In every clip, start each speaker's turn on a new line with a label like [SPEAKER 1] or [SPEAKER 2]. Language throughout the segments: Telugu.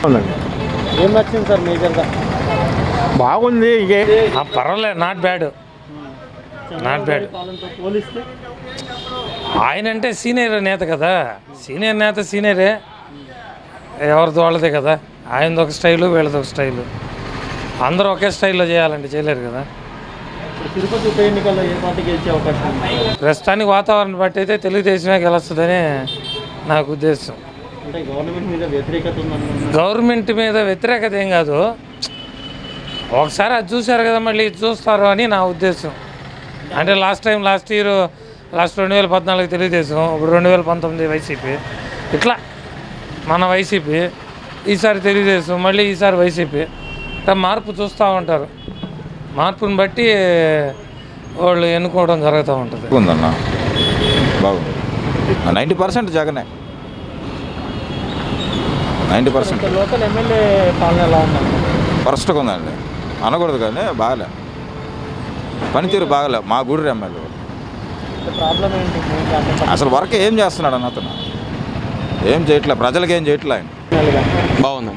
[SPEAKER 1] ఉందండి
[SPEAKER 2] ఏం నచ్చింది సార్ మేజర్గా
[SPEAKER 1] బాగుంది ఇంకే
[SPEAKER 3] ఆ, పర్వాలేదు నాట్ బ్యాడ్
[SPEAKER 2] చంద్రబాబు గారి పాలనతో పోలిస్తే
[SPEAKER 3] ఆయన అంటే సీనియర్ నేత కదా సీనియర్ నేత సీనియరే ఎవరిది వాళ్ళదే కదా ఆయనది ఒక స్టైలు వీళ్ళది ఒక స్టైలు అందరూ ఒకే స్టైల్లో చేయాలంటే చేయలేరు కదా
[SPEAKER 2] ఇప్పుడు తిరుపతి ఉప ఎన్నికల్లో ఏ పార్టీ గెలిచే అవకాశం ఉంది
[SPEAKER 3] ప్రస్తుతానికి వాతావరణం బట్టి అయితే తెలుగుదేశమే గెలుస్తుందని నాకు ఉద్దేశం
[SPEAKER 2] అంటే గవర్నమెంట్ మీద వ్యతిరేకత ఉందనుకుంటున్నారు
[SPEAKER 3] గవర్నమెంట్ మీద వ్యతిరేకత ఏం కాదు ఒకసారి అది చూశారు కదా మళ్ళీ ఇది చూస్తారు అని నా ఉద్దేశం అంటే last time last year last రెండు వేల పద్నాలుగు తెలుగుదేశం ఇప్పుడు రెండు వేల పంతొమ్మిది వైసీపీ ఇట్లా మన వైసీపీ ఈసారి తెలుగుదేశం మళ్ళీ ఈసారి వైసీపీ ఇట్లా మార్పు చూస్తూ ఉంటారు మార్పుని బట్టి వాళ్ళు ఎన్నుకోవడం జరుగుతూ ఉంటుంది
[SPEAKER 4] ఉందన్న బాగుంది నైంటీ పర్సెంట్ జగనే నైంటీ పర్సెంట్
[SPEAKER 2] ఇక్కడ లోకల్ ఎమ్మెల్యే పాలన ఎలా ఉందండి
[SPEAKER 4] ఫస్ట్గా ఉందండి అనకూడదు కానీ బాగలే పనితీరు బాగలే మా గూడూరు ఎమ్మెల్యే
[SPEAKER 2] ప్రాబ్లం ఏంటి మెయిన్గా అంటే
[SPEAKER 4] అసలు వర్క్ ఏం చేస్తున్నాడు అన్న అతను ఏం చేయట్లే ప్రజలకు ఏం చేయట్లే ఆయన
[SPEAKER 2] పర్సనల్గా
[SPEAKER 5] బాగుందండి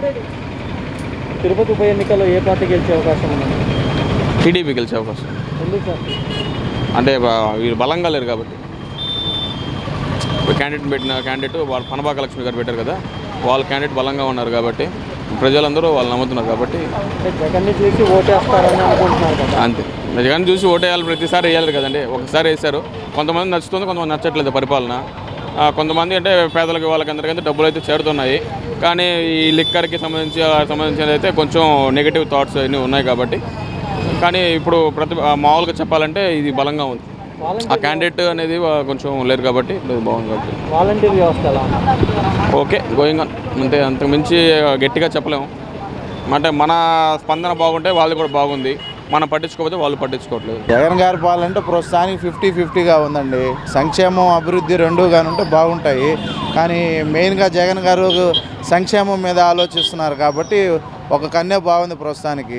[SPEAKER 2] తిరుపతి ఉప ఎన్నికల్లో ఏ పార్టీ గెలిచే అవకాశం ఉందండి
[SPEAKER 5] టీడీపీ గెలిచే అవకాశం
[SPEAKER 2] ఎందుకు సార్
[SPEAKER 5] అంటే బా- వీళ్ళు బలంగా లేరు కాబట్టి క్యాండిడేట్ పెట్టిన క్యాండిడేట్ వాళ్ళు పనబాక లక్ష్మి గారు పెట్టారు కదా వాళ్ళ క్యాండిడేట్ బలంగా ఉన్నారు కాబట్టి ప్రజలందరూ వాళ్ళు నమ్ముతున్నారు కాబట్టి
[SPEAKER 2] అంటే జగన్ని చూసి ఓటేస్తారని అనుకుంటున్నారు కదా
[SPEAKER 5] అంతే జగన్ చూసి ఓటేయాలి ప్రతిసారి వేయాలి కదండి ఒకసారి వేశారు కొంతమంది నచ్చుతుంది కొంతమంది నచ్చట్లేదు పరిపాలన ఆ, కొంతమంది అంటే పేదలకు వాళ్ళకి అందరికీ డబ్బులు అయితే చేరుతున్నాయి కానీ ఈ లిక్కర్కి సంబంధించి ఆ సంబంధించినది అయితే కొంచెం నెగిటివ్ థాట్స్ అన్నీ ఉన్నాయి కాబట్టి కానీ ఇప్పుడు ప్రతి ఆ, మామూలుగా చెప్పాలంటే ఇది బలంగా ఉంది ఆ క్యాండిడేట్ అనేది ఆ, కొంచెం లేరు కాబట్టి ఇప్పుడు ఇది బాగుంది కాబట్టి
[SPEAKER 2] వాలంటీర్ వ్యవస్థ ఎలా ఉంది
[SPEAKER 5] ఓకే గోయింగ్ ఆన్ అంతే అంతకు మించి గట్టిగా చెప్పలేము అంటే మన స్పందన బాగుంటే వాళ్ళది కూడా బాగుంది మనం పట్టించుకోకపోతే వాళ్ళు పట్టించుకోవట్లేదు
[SPEAKER 6] జగన్ గారి పాలన అంటే ప్రస్తుతానికి ఫిఫ్టీ ఫిఫ్టీగా ఉందండి సంక్షేమం అభివృద్ధి రెండు కానీ ఉంటే బాగుంటాయి కానీ మెయిన్గా జగన్ గారు సంక్షేమం మీద ఆలోచిస్తున్నారు కాబట్టి ఒక కన్నే బాగుంది ప్రస్తుతానికి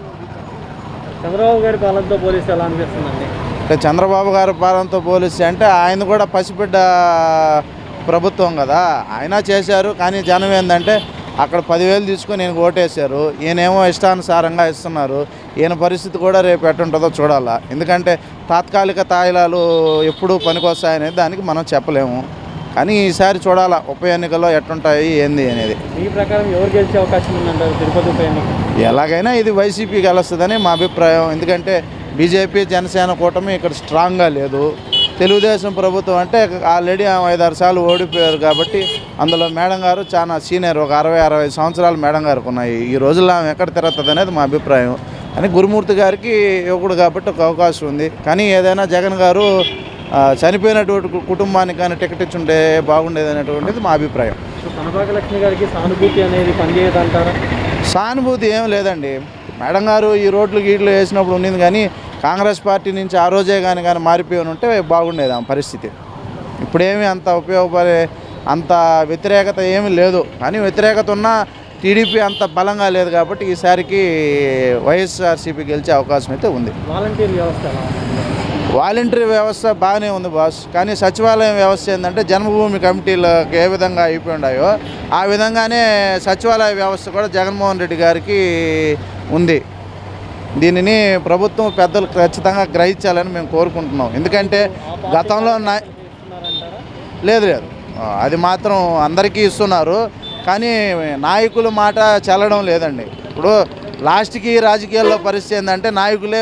[SPEAKER 2] చంద్రబాబు గారి పాలనతో పోలిస్తే ఎలా అనిపిస్తుందండి
[SPEAKER 6] అంటే చంద్రబాబు గారి పాలనతో పోలిస్తే అంటే ఆయన కూడా పసిబిడ్డ ప్రభుత్వం కదా ఆయన చేశారు కానీ జనం ఏంటంటే అక్కడ పదివేలు తీసుకొని ఈయనకు ఓటేశారు ఈయనేమో ఇష్టానుసారంగా ఇస్తున్నారు ఈయన పరిస్థితి కూడా రేపు ఎట్టుంటుందో చూడాలా ఎందుకంటే తాత్కాలిక తాయిలాలు ఎప్పుడు పనికొస్తాయనేది దానికి మనం చెప్పలేము కానీ ఈసారి చూడాలా ఉప ఎన్నికల్లో ఎట్టుంటాయి ఏంది అనేది
[SPEAKER 2] మీ ప్రకారం ఎవరు గెలిచే అవకాశం ఉందంటారు తిరుపతి ఉప ఎన్నిక
[SPEAKER 6] ఎలాగైనా ఇది వైసీపీ గెలుస్తుందని మా అభిప్రాయం ఎందుకంటే బీజేపీ జనసేన కూటమి ఇక్కడ స్ట్రాంగ్గా లేదు తెలుగుదేశం ప్రభుత్వం అంటే ఆల్రెడీ ఆమె ఐదారు సార్లు ఓడిపోయారు కాబట్టి అందులో మేడం గారు చాలా సీనియర్ ఒక అరవై అరవై సంవత్సరాలు మేడం గారికి ఉన్నాయి ఈ రోజుల్లో ఆమె ఎక్కడ తిరుగుతుంది అనేది మా అభిప్రాయం కానీ గురుమూర్తి గారికి యువకుడు కాబట్టి ఒక అవకాశం ఉంది కానీ ఏదైనా జగన్ గారు ఆ, చనిపోయినటువంటి కు- కుటుంబానికి కానీ టికెట్ ఇచ్చుంటే బాగుండేది అనేటువంటిది మా అభిప్రాయం
[SPEAKER 2] సో కనబాక లక్ష్మి గారికి సానుభూతి అనేది పనిచేయదంటారా
[SPEAKER 6] సానుభూతి ఏం లేదండి మేడం గారు ఈ రోడ్లు గీట్లు వేసినప్పుడు ఉండింది కానీ కాంగ్రెస్ పార్టీ నుంచి ఆ రోజే కానీ కానీ మారిపోయి ఉంటే బాగుండేది ఆ పరిస్థితి ఇప్పుడేమీ అంత ఉపయోగపడే అంత వ్యతిరేకత ఏమీ లేదు కానీ వ్యతిరేకత ఉన్నా టీడీపీ అంత బలంగా లేదు కాబట్టి ఈసారికి వైఎస్ఆర్సీపీ గెలిచే అవకాశం అయితే ఉంది
[SPEAKER 2] వాలంటీర్ వ్యవస్థ ఎలా ఉంది
[SPEAKER 6] వాలంటరీ వ్యవస్థ బాగానే ఉంది బాస్ కానీ సచివాలయం వ్యవస్థ ఏంటంటే జన్మభూమి కమిటీలకు ఏ విధంగా అయిపోయి ఉన్నాయో ఆ విధంగానే సచివాలయ వ్యవస్థ కూడా జగన్మోహన్ రెడ్డి గారికి ఉంది దీనిని ప్రభుత్వం పెద్దలు ఖచ్చితంగా గ్రహించాలని మేము కోరుకుంటున్నాం ఎందుకంటే గతంలో నా
[SPEAKER 2] ఇస్తున్నారంటారా
[SPEAKER 6] లేదు లేదు ఆ, అది మాత్రం అందరికీ ఇస్తున్నారు కానీ నాయకుల మాట చెల్లడం లేదండి ఇప్పుడు లాస్ట్కి రాజకీయాల్లో పరిస్థితి ఏంటంటే నాయకులే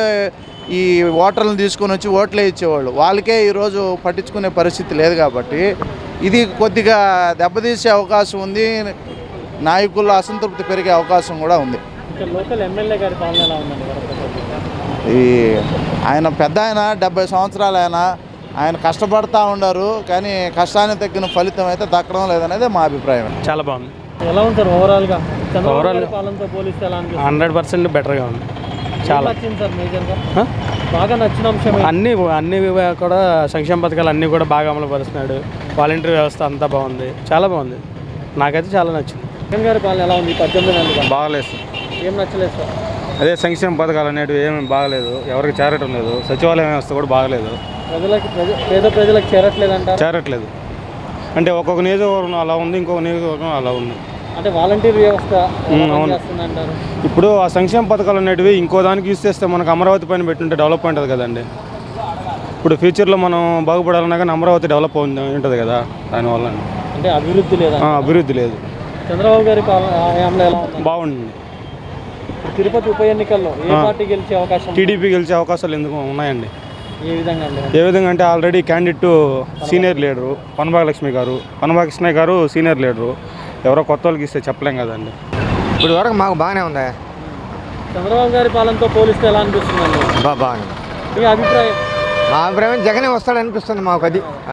[SPEAKER 6] ఈ ఓటర్లను తీసుకొని వచ్చి ఓట్లే ఇచ్చేవాళ్ళు వాళ్ళకే ఈరోజు పట్టించుకునే పరిస్థితి లేదు కాబట్టి ఇది కొద్దిగా దెబ్బతీసే అవకాశం ఉంది నాయకుల్లో అసంతృప్తి పెరిగే అవకాశం కూడా ఉంది
[SPEAKER 2] ఇక్కడ లోకల్ ఎమ్మెల్యే గారి పాలన ఎలా ఉందండి వరప్రసాద్
[SPEAKER 6] ఈ ఆయన పెద్ద ఆయన డెబ్బై సంవత్సరాలు ఆయన ఆయన కష్టపడతా ఉన్నారు కానీ కష్టానికి తగ్గిన ఫలితం అయితే దక్కడం లేదనేది మా అభిప్రాయం
[SPEAKER 3] చాలా బాగుంది
[SPEAKER 2] ఎలా ఉంది సార్ ఓవరాల్గా చంద్రబాబు
[SPEAKER 3] Overall-
[SPEAKER 2] గారి పాలనతో పోలిస్తే ఎలా అనిపిస్తుంది
[SPEAKER 3] హండ్రెడ్ పర్సెంట్ బెటర్గా ఉంది
[SPEAKER 2] ఏం
[SPEAKER 3] చాలా
[SPEAKER 2] నచ్చింది సార్ మేజర్గా
[SPEAKER 3] హ?
[SPEAKER 2] బాగా నచ్చిన అంశం ఏంటి?
[SPEAKER 3] అన్నీ అన్ని కూడా సంక్షేమ పథకాలు అన్నీ కూడా బాగా అమలు పరుస్తున్నాడు వాలంటీర్ వ్యవస్థ అంతా బాగుంది చాలా బాగుంది నాకైతే చాలా నచ్చింది
[SPEAKER 2] జగన్ గారి పాలన ఎలా ఉంది ఈ పద్దెనిమిది నెలలుగా
[SPEAKER 1] బాగలేదు సార్
[SPEAKER 2] ఏం నచ్చలేదు సార్
[SPEAKER 1] అదే సంక్షేమ పథకాలు అనేటివి ఏమీ బాగలేదు ఎవరికి చేరటం లేదు సచివాలయం వ్యవస్థ కూడా బాగలేదు
[SPEAKER 2] ప్రజలకి ప్రజ పేద ప్రజలకు చేరట్లేదంటారు
[SPEAKER 1] చేరట్లేదు అంటే ఒక్కొక్క నియోజకవర్గం అలా ఉంది ఇంకొక నియోజకవర్గం అలా ఉంది
[SPEAKER 2] అంటే వాలంటీర్ వ్యవస్థ ఎలా
[SPEAKER 1] ఉమ్, అవును.
[SPEAKER 2] చేస్తుందంటారు
[SPEAKER 1] ఇప్పుడు ఆ సంక్షేమ పథకాలు అనేటివి ఇంకో దానికి యూస్ చేస్తే మనకు అమరావతి పైన పెట్టుంటే డెవలప్ ఉంటుంది కదండి ఇప్పుడు ఫ్యూచర్లో మనం బాగుపడాలన్నా కానీ అమరావతి డెవలప్ అవుతుంది ఉంటుంది కదా దానివల్ల
[SPEAKER 2] అంటే అభివృద్ధి లేదా
[SPEAKER 1] ఆ, అభివృద్ధి లేదు
[SPEAKER 2] చంద్రబాబు గారి పాలన హయాంలో ఎలా ఉంది
[SPEAKER 1] బాగుంది
[SPEAKER 2] తిరుపతి ఉప ఎన్నికల్లో ఏ పార్టీ గెలిచే అవకాశం ఉంది?
[SPEAKER 1] టీడీపీ గెలిచే అవకాశాలు ఎందుకు ఉన్నాయండి
[SPEAKER 2] ఏ విధంగా అండి
[SPEAKER 1] ఏ విధంగా అంటే already candidate senior leader Panabaka Lakshmi గారు పనబాగ కృష్ణయ్య గారు సీనియర్ లీడరు ఎవరో కొత్త వాళ్ళకి ఇస్తే చెప్పలేం కదండి
[SPEAKER 7] ఇప్పుడు వరకు మాకు బాగానే ఉంది
[SPEAKER 2] చంద్రబాబు గారి పాలనతో పోలిస్తే ఎలా అనిపిస్తుందండి
[SPEAKER 7] బా బాగానే
[SPEAKER 2] మీ అభిప్రాయం
[SPEAKER 7] మా అభిప్రాయం జగనే వస్తాడు అనిపిస్తుంది మాకు అది